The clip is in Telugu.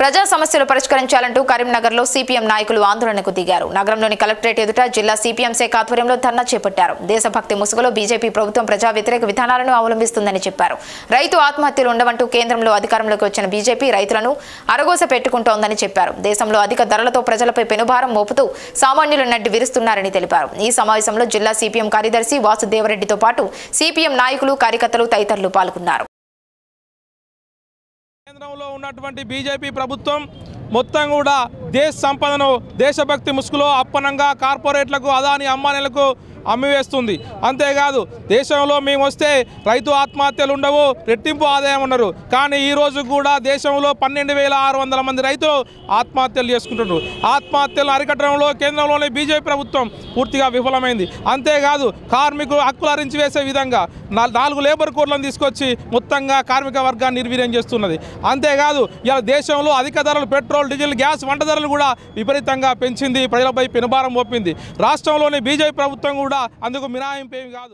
ప్రజా సమస్యలు పరిష్కరించాలంటూ కరీంనగర్లో సిపిఎం నాయకులు ఆందోళనకు దిగారు నగరంలోని కలెక్టరేట్ ఎదుట జిల్లా సిపిఎం శాఖ ఆధ్వర్యంలో ధర్నా చేపట్టారు దేశభక్తి ముసుగులో బీజేపీ ప్రభుత్వం ప్రజా వ్యతిరేక విధానాలను అవలంబిస్తుందని చెప్పారు రైతు ఆత్మహత్యలు ఉండవంటూ కేంద్రంలో అధికారంలోకి వచ్చిన బీజేపీ రైతులను అరగోస పెట్టుకుంటోందని చెప్పారు దేశంలో అధిక ధరలతో ప్రజలపై పెనుభారం మోపుతూ సామాన్యులు నడ్డి విరుస్తున్నారని తెలిపారు ఈ సమావేశంలో జిల్లా సిపిఎం కార్యదర్శి వాసుదేవరెడ్డితో పాటు సిపిఎం నాయకులు కార్యకర్తలు తదితరులు పాల్గొన్నారు కేంద్రంలో ఉన్నటువంటి బీజేపీ ప్రభుత్వం మొత్తం కూడా దేశ సంపదను దేశభక్తి ముసుగులో అప్పనంగా కార్పొరేట్లకు అదాని అంబానీలకు అమ్మివేస్తుంది అంతేకాదు దేశంలో మేము వస్తే రైతు ఆత్మహత్యలు ఉండవు రెట్టింపు ఆదాయం ఉన్నారు కానీ ఈ రోజు కూడా దేశంలో పన్నెండు వేల ఆరు వందల మంది రైతులు ఆత్మహత్యలు చేసుకుంటున్నారు ఆత్మహత్యలు అరికట్టడంలో కేంద్రంలోని బీజేపీ ప్రభుత్వం పూర్తిగా విఫలమైంది అంతేకాదు కార్మికులు హక్కులు అరించి వేసే విధంగా నా- నాలుగు లేబర్ కోడ్లను తీసుకొచ్చి మొత్తంగా కార్మిక వర్గాన్ని నిర్వీర్యం చేస్తున్నది అంతేకాదు ఇలా దేశంలో అధిక ధరలు పెట్రోల్ డీజిల్ గ్యాస్ వంట ధరలు కూడా విపరీతంగా పెంచింది ప్రజలపై పెనుభారం మోపింది రాష్ట్రంలోని బీజేపీ ప్రభుత్వం కూడా అందుకు మినహాయింపు ఏమి కాదు